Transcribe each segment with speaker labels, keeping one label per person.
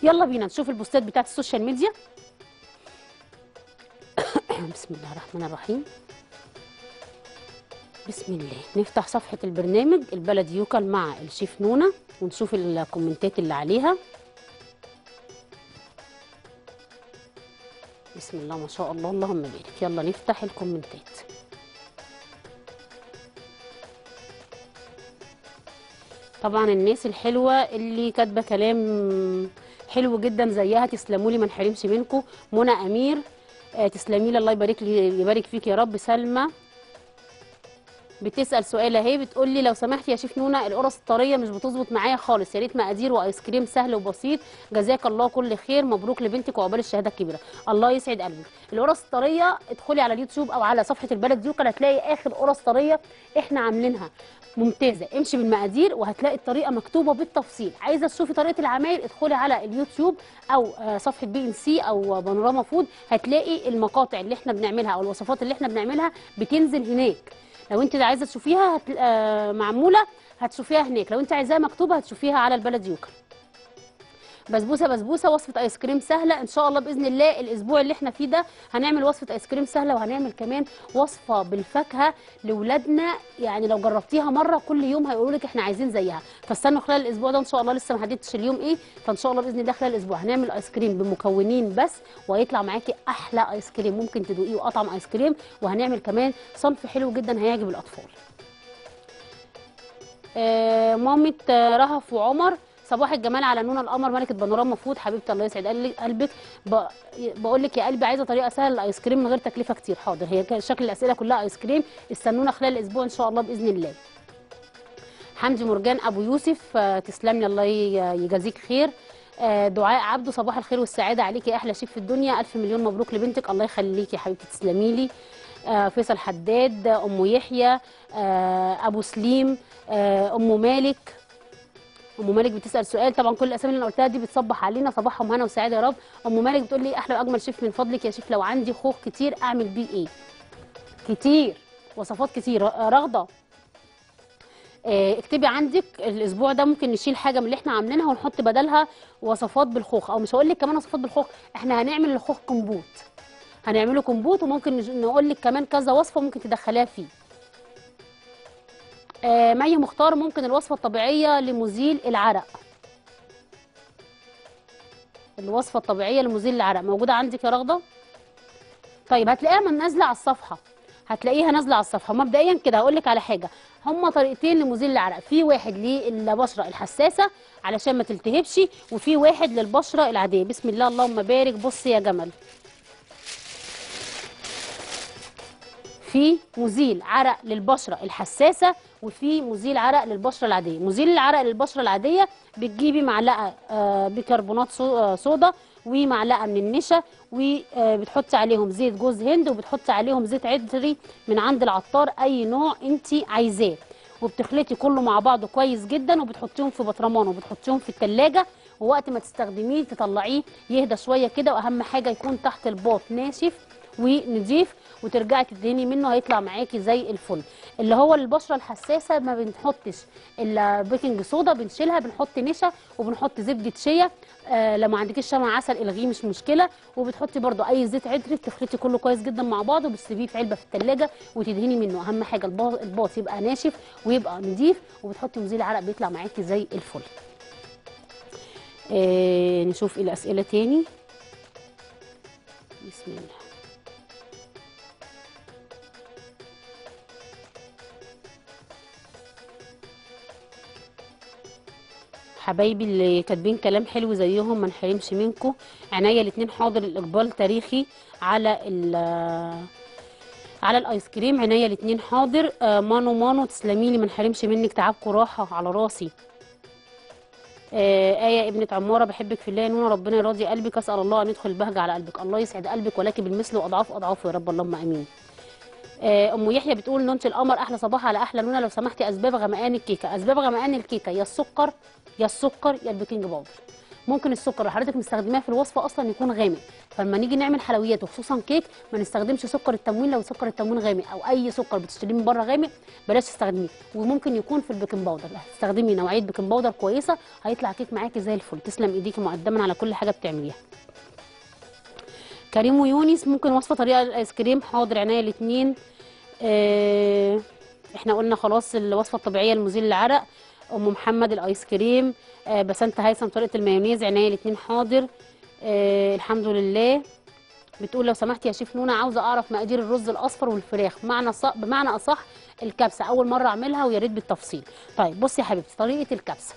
Speaker 1: يلا بينا نشوف البوستات بتاعت السوشيال ميديا بسم الله الرحمن الرحيم بسم الله نفتح صفحة البرنامج البلد يوكل مع الشيف نونا ونشوف الكومنتات اللي عليها بسم الله ما شاء الله اللهم بارك يلا نفتح الكومنتات طبعا الناس الحلوه اللي كاتبه كلام حلو جدا زيها تسلموا لي ما نحرمش منكم منى امير آه، تسلمي لي الله يبارك لي يبارك فيك يا رب سلمى بتسال سؤال اهي بتقول لي لو سمحت يا شيف نونا القرص الطريه مش بتظبط معايا خالص يا ريت مقادير وايس كريم سهل وبسيط جزاك الله كل خير مبروك لبنتك وعقبال الشهاده الكبيره الله يسعد قلبك القرص الطريه ادخلي على اليوتيوب او على صفحه البلد ديوكل هتلاقي اخر قرص طريه احنا عاملينها ممتازه امشي بالمقادير وهتلاقي الطريقه مكتوبه بالتفصيل عايزه تشوفي طريقه العمايل ادخلي على اليوتيوب او آه، صفحه بي ان سي او بانوراما فود هتلاقي المقاطع اللي احنا بنعملها او الوصفات اللي احنا بنعملها بتنزل هناك لو انت عايزه تشوفيها هت... آه، معموله هتشوفيها هناك لو انت عايزاها مكتوبه هتشوفيها على البلد يوكل بسبوسه بسبوسه وصفه ايس كريم سهله ان شاء الله باذن الله الاسبوع اللي احنا فيه ده هنعمل وصفه ايس كريم سهله وهنعمل كمان وصفه بالفاكهه لاولادنا يعني لو جربتيها مره كل يوم هيقولوا لك احنا عايزين زيها فاستنوا خلال الاسبوع ده ان شاء الله لسه ما حددتش اليوم ايه فان شاء الله باذن الله خلال الاسبوع هنعمل ايس كريم بمكونين بس وهيطلع معاكي احلى ايس كريم ممكن تدوقيه واطعم ايس كريم وهنعمل كمان صنف حلو جدا هيعجب الاطفال آه، مامة آه، رهف وعمر صباح الجمال على نونا القمر ملكه بانوراما فود حبيبتي الله يسعد قل- قلبك ب- بقول لك يا قلبي عايزه طريقه سهله للايس كريم من غير تكلفه كتير حاضر هي كان شكل الاسئله كلها ايس كريم استنونا خلال الاسبوع ان شاء الله باذن الله حمدي مرجان ابو يوسف آه، تسلم لي الله ي- يجازيك خير آه، دعاء عبده صباح الخير والسعاده عليكي يا احلى شيف في الدنيا الف مليون مبروك لبنتك الله يخليكي يا حبيبتي تسلمي لي آه، فيصل حداد آه، ام يحيى آه، ابو سليم آه، ام مالك ام مالك بتسال سؤال طبعا كل الاسامي اللي انا قلتها دي بتصبح علينا صباحهم هنا وسعاده يا رب ام مالك بتقول لي احلى واجمل شيف من فضلك يا شيف لو عندي خوخ كتير اعمل بيه ايه كتير وصفات كتير آه، رغده آه، اكتبي عندك الاسبوع ده ممكن نشيل حاجه من اللي احنا عاملينها ونحط بدلها وصفات بالخوخ او مش هقول لك كمان وصفات بالخوخ احنا هنعمل الخوخ كمبوت هنعمله كمبوت وممكن نج- نقول لك كمان كذا وصفه ممكن تدخليها فيه آه، مي مختار ممكن الوصفه الطبيعيه لمزيل العرق الوصفه الطبيعيه لمزيل العرق موجوده عندك يا رغده طيب هتلاقيها من نازله على الصفحه هتلاقيها نازله على الصفحه مبدئيا كده هقول لك على حاجه هما طريقتين لمزيل العرق في واحد للبشره الحساسه علشان ما تلتهبش وفي واحد للبشره العاديه بسم الله اللهم بارك بصي يا جمل في مزيل عرق للبشره الحساسه وفي مزيل عرق للبشره العاديه مزيل العرق للبشره العاديه بتجيبي معلقه آه، بيكربونات صو- آه، صودا ومعلقه من النشا وبتحطي عليهم زيت جوز هند وبتحطي عليهم زيت عطري من عند العطار اي نوع انت عايزاه وبتخلطي كله مع بعضه كويس جدا وبتحطيهم في بطرمان وبتحطيهم في التلاجة ووقت ما تستخدميه تطلعيه يهدى شويه كده واهم حاجه يكون تحت الباط ناشف ونضيف وترجعي تدهني منه هيطلع معاكي زي الفل اللي هو البشره الحساسه ما بنحطش البيكنج صودا بنشيلها بنحط نشا وبنحط زبده شيا آه لو ما عندكيش شمع عسل الغيه مش مشكله وبتحطي برده اي زيت عطري بتخلطي كله كويس جدا مع بعض وبتسيبيه في علبه في الثلاجه وتدهني منه اهم حاجه البا- الباط يبقى ناشف ويبقى نضيف وبتحطي مزيل عرق بيطلع معاكي زي الفل آه نشوف ايه الاسئله تاني بسم الله حبايبي اللي كاتبين كلام حلو زيهم ما نحرمش منكم عينيا الاتنين حاضر الاقبال تاريخي على ال على الايس كريم عينيا الاتنين حاضر آه، مانو مانو تسلمي لي ما نحرمش منك تعبكم راحه على راسي آه، آية ابنة عمارة بحبك في الله يا نونا ربنا يراضي قلبك أسأل الله أن يدخل البهجة على قلبك الله يسعد قلبك ولك بالمثل وأضعاف أضعافه يا رب اللهم آمين آه، ام يحيى بتقول نونت القمر احلى صباح على احلى نونه لو سمحتي اسباب غمقان الكيكه اسباب غمقان الكيكه يا السكر يا السكر يا البيكنج باودر ممكن السكر اللي حضرتك مستخدماه في الوصفه اصلا يكون غامق فلما نيجي نعمل حلويات وخصوصا كيك ما نستخدمش سكر التموين لو سكر التموين غامق او اي سكر بتشتريه من بره غامق بلاش تستخدميه وممكن يكون في البيكنج باودر هتستخدمي نوعيه بيكنج باودر كويسه هيطلع كيك معاكي زي الفل تسلم ايديكي مقدما على كل حاجه بتعمليها كريم ويونس ممكن وصفه طريقه الايس كريم حاضر عينيا الاثنين آه احنا قلنا خلاص الوصفه الطبيعيه المزيل للعرق ام محمد الايس كريم آه بسنت هيثم طريقه المايونيز عينيا الاثنين حاضر آه الحمد لله بتقول لو سمحت يا شيف نونا عاوزه اعرف مقادير الرز الاصفر والفراخ بمعنى صح بمعنى اصح الكبسه اول مره اعملها ويا ريت بالتفصيل طيب بصي يا حبيبتي طريقه الكبسه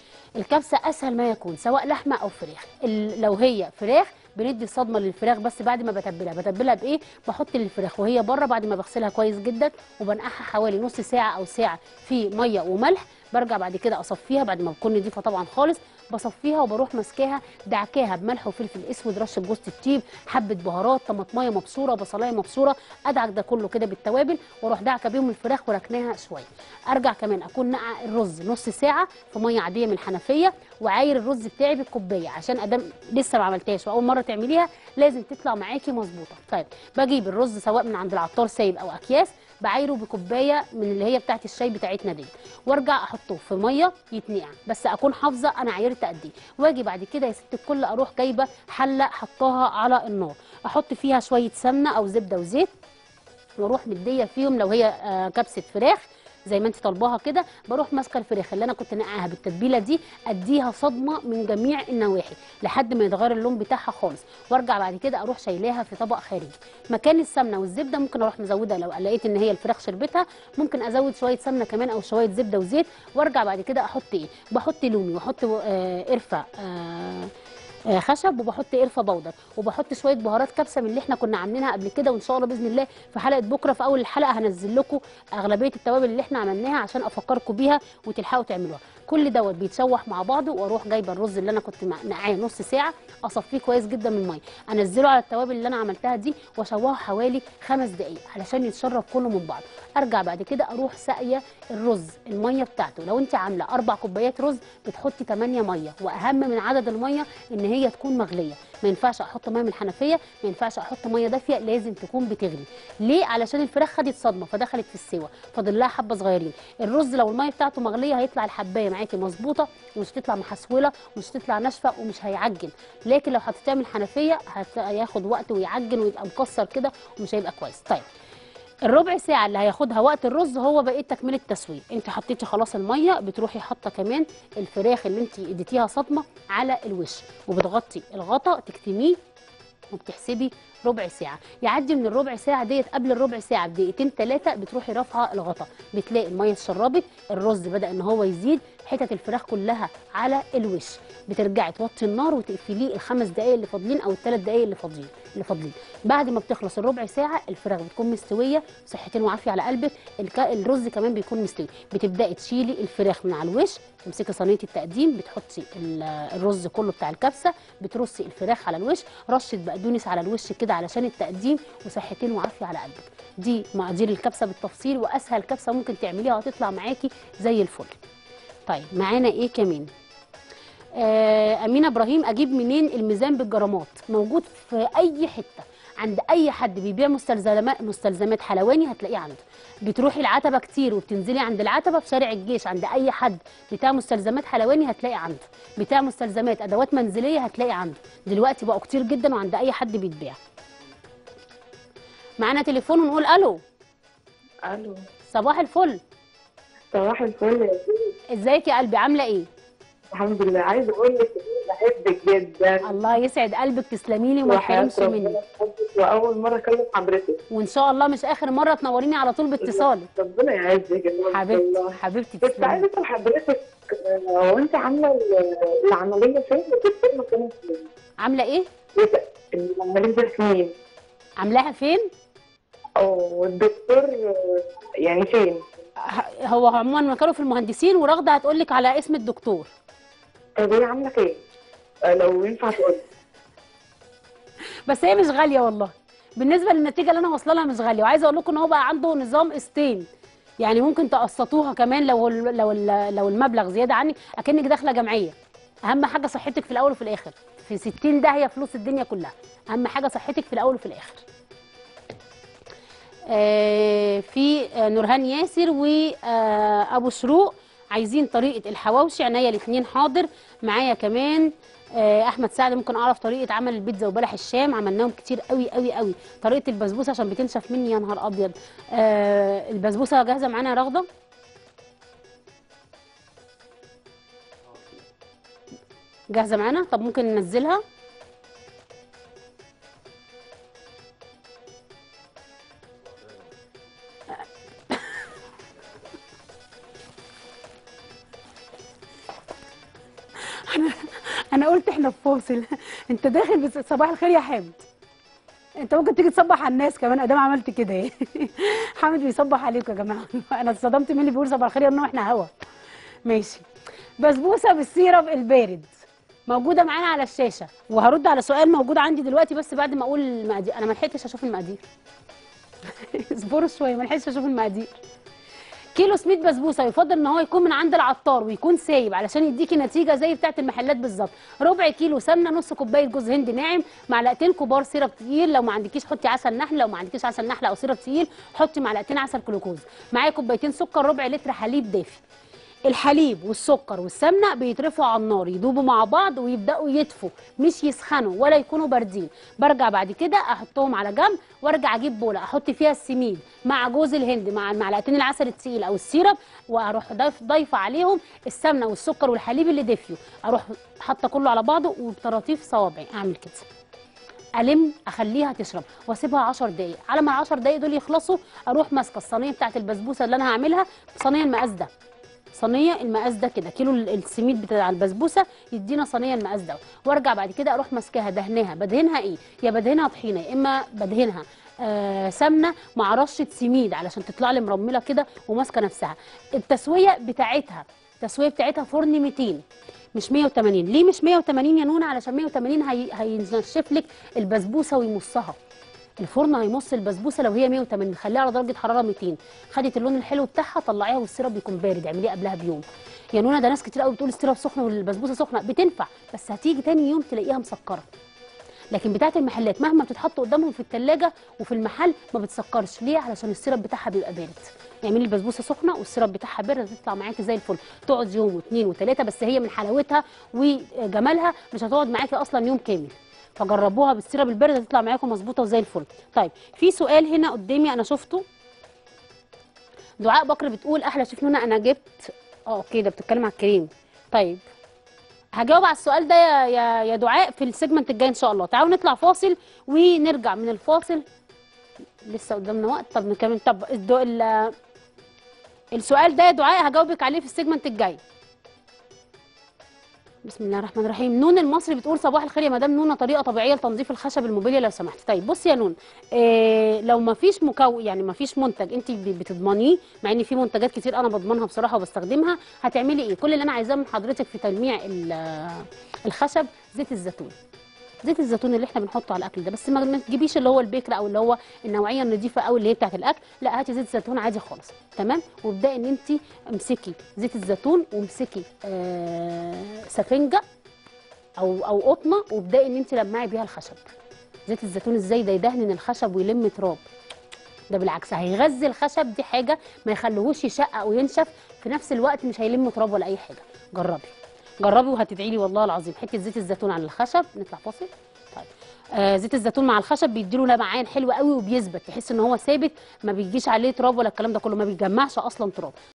Speaker 1: الكبسه اسهل ما يكون سواء لحمه او فراخ ال- لو هي فراخ بندي صدمه للفراخ بس بعد ما بتبلها بتبلها بايه بحط الفراخ وهي بره بعد ما بغسلها كويس جدا وبنقعها حوالي نص ساعه او ساعه في ميه وملح برجع بعد كده اصفيها بعد ما بكون نضيفه طبعا خالص بصفيها وبروح ماسكاها دعكاها بملح وفلفل اسود رشه جوز الطيب حبه بهارات طماطميه مبشوره بصلايه مبشوره ادعك ده كله كده بالتوابل واروح دعكه بيهم الفراخ وركناها شويه ارجع كمان اكون نقع الرز نص ساعه في ميه عاديه من الحنفيه وعاير الرز بتاعي بالكوبايه عشان ادام لسه ما عملتهاش واول مره تعمليها لازم تطلع معاكي مظبوطه طيب بجيب الرز سواء من عند العطار سايب او اكياس بعايره بكوبايه من اللي هي بتاعت الشاي بتاعتنا دي وارجع احطه في ميه يتنقع بس اكون حافظه انا عايرت قد ايه واجي بعد كده يا ست الكل اروح جايبه حله حطاها على النار احط فيها شويه سمنه او زبده وزيت واروح مديه فيهم لو هي آه، كبسه فراخ زي ما انت طالباها كده بروح ماسكه الفراخ اللي انا كنت نقعها بالتتبيله دي اديها صدمه من جميع النواحي لحد ما يتغير اللون بتاعها خالص وارجع بعد كده اروح شايلاها في طبق خارجي مكان السمنه والزبده ممكن اروح مزوده لو لقيت ان هي الفراخ شربتها ممكن ازود شويه سمنه كمان او شويه زبده وزيت وارجع بعد كده احط ايه بحط لومي واحط آه قرفه آه آه، خشب وبحط قرفه بودر وبحط شويه بهارات كبسه من اللي احنا كنا عاملينها قبل كده وان شاء الله باذن الله في حلقه بكره في اول الحلقه هنزل لكم اغلبيه التوابل اللي احنا عملناها عشان افكركم بيها وتلحقوا تعملوها كل دوت بيتشوح مع بعضه واروح جايبه الرز اللي انا كنت مع- نقعاه نص ساعه اصفيه كويس جدا من الميه انزله على التوابل اللي انا عملتها دي واشوحه حوالي خمس دقائق علشان يتشرب كله من بعض ارجع بعد كده اروح ساقيه الرز الميه بتاعته لو انت عامله اربع كوبايات رز بتحطي 8 ميه واهم من عدد الميه ان هي تكون مغليه ما ينفعش احط ميه من الحنفيه ما ينفعش احط ميه دافيه لازم تكون بتغلي ليه علشان الفراخ خدت صدمه فدخلت في السوا فاضل لها حبه صغيرين الرز لو الميه بتاعته مغليه هيطلع الحبايه معاكي مظبوطه ومش هتطلع محسوله ومش هتطلع ناشفه ومش هيعجن لكن لو حطيتيها من الحنفيه هت- هياخد وقت ويعجن ويبقى مكسر كده ومش هيبقى كويس طيب الربع ساعة اللي هياخدها وقت الرز هو بقية تكملة التسوية انت حطيتي خلاص المية بتروحي حاطة كمان الفراخ اللي انت اديتيها صدمة على الوش وبتغطي الغطا تكتميه وبتحسبي ربع ساعة يعدي من الربع ساعة ديت قبل الربع ساعة بدقيقتين ثلاثة بتروحي رافعة الغطا بتلاقي المية اتشربت الرز بدأ ان هو يزيد حتت الفراخ كلها على الوش بترجعي توطي النار وتقفليه الخمس دقايق اللي فاضلين او الثلاث دقايق اللي فاضلين اللي فاضلين بعد ما بتخلص الربع ساعة الفراخ بتكون مستوية صحتين وعافية على قلبك الك- الرز كمان بيكون مستوي بتبدأي تشيلي الفراخ من على الوش تمسكي صينية التقديم بتحطي ال- الرز كله بتاع الكبسة بترصي الفراخ على الوش رشة بقدونس على الوش كده علشان التقديم وصحتين وعافية على قلبك دي مقادير الكبسة بالتفصيل واسهل كبسة ممكن تعمليها وهتطلع معاكي زي الفل طيب معانا ايه كمان آه امينه ابراهيم اجيب منين الميزان بالجرامات موجود في اي حته عند اي حد بيبيع مستلزمات مستلزمات حلواني هتلاقيه عنده بتروحي العتبه كتير وبتنزلي عند العتبه في شارع الجيش عند اي حد بتاع مستلزمات حلواني هتلاقي عنده بتاع مستلزمات ادوات منزليه هتلاقي عنده دلوقتي بقوا كتير جدا وعند اي حد بيتباع معانا تليفون ونقول الو
Speaker 2: الو
Speaker 1: صباح الفل
Speaker 2: صباح الفل يا سيدي
Speaker 1: ازيك يا قلبي عامله ايه
Speaker 2: الحمد لله عايزه اقول لك إني بحبك جدا
Speaker 1: الله يسعد قلبك تسلمي لي وما
Speaker 2: وحياة
Speaker 1: يحرمش مني
Speaker 2: ربنا بحبك واول مره اكلم حضرتك
Speaker 1: وان شاء الله مش اخر مره تنوريني على طول باتصالك
Speaker 2: ربنا يعزك يا رب
Speaker 1: حبيبتي
Speaker 2: والله.
Speaker 1: حبيبتي
Speaker 2: كنت
Speaker 1: تسلمي
Speaker 2: عايزه اسال حضرتك آه، هو انت عامله ال- العمليه فين والدكتور مكانه فين؟
Speaker 1: عامله ايه
Speaker 2: العمليه فين؟
Speaker 1: عاملاها فين
Speaker 2: اه والدكتور آه، يعني فين؟
Speaker 1: ه- هو عموما مكانه في المهندسين ورغده هتقول لك على اسم الدكتور
Speaker 2: طب هي عامله فين؟ آه، لو ينفع تقول
Speaker 1: بس هي مش غاليه والله بالنسبه للنتيجه اللي انا واصله لها مش غاليه وعايزه اقول لكم ان هو بقى عنده نظام قسطين يعني ممكن تقسطوها كمان لو ال- لو ال- لو المبلغ زياده عنك اكنك داخله جمعيه اهم حاجه صحتك في الاول وفي الاخر في 60 داهيه فلوس الدنيا كلها اهم حاجه صحتك في الاول وفي الاخر آه، في آه، نورهان ياسر وابو شروق عايزين طريقه الحواوشي عينيا الاثنين حاضر معايا كمان آه، احمد سعد ممكن اعرف طريقه عمل البيتزا وبلح الشام عملناهم كتير قوي قوي قوي طريقه البسبوسه عشان بتنشف مني يا نهار ابيض آه، البسبوسه جاهزه معانا يا رغده جاهزه معانا طب ممكن ننزلها انا قلت احنا في فاصل انت داخل بس صباح الخير يا حامد انت ممكن تيجي تصبح على الناس كمان ادام عملت كده ايه حامد بيصبح عليكم يا جماعه انا اتصدمت من اللي بيقول صباح الخير انه احنا هوا ماشي بسبوسه بالسيرب البارد موجوده معانا على الشاشه وهرد على سؤال موجود عندي دلوقتي بس بعد ما اقول المقادير انا ما لحقتش اشوف المقادير اصبروا شويه ما لحقتش اشوف المقادير كيلو سميد بسبوسه يفضل ان هو يكون من عند العطار ويكون سايب علشان يديكي نتيجه زي بتاعه المحلات بالظبط ربع كيلو سمنه نص كوبايه جوز هند ناعم معلقتين كبار سيرب تقيل لو ما عندكيش حطي عسل نحل لو ما عندكيش عسل نحل او سيرب تقيل حطي معلقتين عسل جلوكوز معايا كوبايتين سكر ربع لتر حليب دافي الحليب والسكر والسمنه بيترفعوا على النار يدوبوا مع بعض ويبداوا يدفوا مش يسخنوا ولا يكونوا باردين برجع بعد كده احطهم على جنب وارجع اجيب بوله احط فيها السميد مع جوز الهند مع معلقتين العسل التقيل او السيرب واروح ضيف ضايفه عليهم السمنه والسكر والحليب اللي دفيوا اروح حاطه كله على بعضه وبطراطيف صوابعي اعمل كده الم اخليها تشرب واسيبها 10 دقائق على ما ال 10 دقائق دول يخلصوا اروح ماسكه الصينيه بتاعت البسبوسه اللي انا هعملها صينيه المقاس ده صينيه المقاس ده كده كيلو السميد بتاع البسبوسه يدينا صينيه المقاس ده وارجع بعد كده اروح ماسكاها دهناها بدهنها ايه يا بدهنها طحينه يا اما بدهنها آه سمنه مع رشه سميد علشان تطلع لي مرمله كده وماسكه نفسها التسويه بتاعتها التسويه بتاعتها فرن 200 مش 180 ليه مش 180 يا نونا علشان 180 هي... هينشف لك البسبوسه ويمصها الفرن هيمص البسبوسه لو هي 180 خليها على درجه حراره 200 خدت اللون الحلو بتاعها طلعيها والسيرب بيكون بارد اعمليه قبلها بيوم يا نونا ده ناس كتير قوي بتقول السيرب سخن والبسبوسه سخنه بتنفع بس هتيجي تاني يوم تلاقيها مسكره لكن بتاعه المحلات مهما بتتحط قدامهم في الثلاجه وفي المحل ما بتسكرش ليه علشان السيرب بتاعها بيبقى بارد اعملي البسبوسه سخنه والسيرب بتاعها بارد تطلع معاكي زي الفل تقعد يوم واثنين وثلاثه بس هي من حلاوتها وجمالها مش هتقعد معاكي اصلا يوم كامل فجربوها بالسيرب البارد هتطلع معاكم مظبوطه وزي الفل طيب في سؤال هنا قدامي انا شفته دعاء بكر بتقول احلى شيف نونا انا جبت اه اوكي ده بتتكلم على الكريم طيب هجاوب على السؤال ده يا يا, يا دعاء في السيجمنت الجاي ان شاء الله تعالوا نطلع فاصل ونرجع من الفاصل لسه قدامنا وقت طب نكمل طب الدو... ال... السؤال ده يا دعاء هجاوبك عليه في السيجمنت الجاي بسم الله الرحمن الرحيم نون المصري بتقول صباح الخير يا مدام نونه طريقه طبيعيه لتنظيف الخشب الموبيليا لو سمحتي طيب بصي يا نون إيه لو ما فيش مكون يعني ما فيش منتج انت بتضمنيه مع ان في منتجات كتير انا بضمنها بصراحه وبستخدمها هتعملي ايه كل اللي انا عايزاه من حضرتك في تلميع الخشب زيت الزيتون زيت الزيتون اللي احنا بنحطه على الاكل ده بس ما تجيبيش اللي هو البيكر او اللي هو النوعيه النظيفه قوي اللي هي بتاعت الاكل لا هاتي زيت زيتون عادي خالص تمام وابداي ان انت امسكي زيت الزيتون وامسكي آه سفنجه او او قطنه وابداي ان انت لمعي بيها الخشب زيت الزيتون ازاي ده يدهن الخشب ويلم تراب ده بالعكس هيغذي الخشب دي حاجه ما يخليهوش يشقق وينشف في نفس الوقت مش هيلم تراب ولا اي حاجه جربي جربي وهتدعي لي والله العظيم حته زيت الزيتون على الخشب نطلع فاصل طيب آه زيت الزيتون مع الخشب بيديله لمعان حلو قوي وبيثبت تحس ان هو ثابت ما بيجيش عليه تراب ولا الكلام ده كله ما بيتجمعش اصلا تراب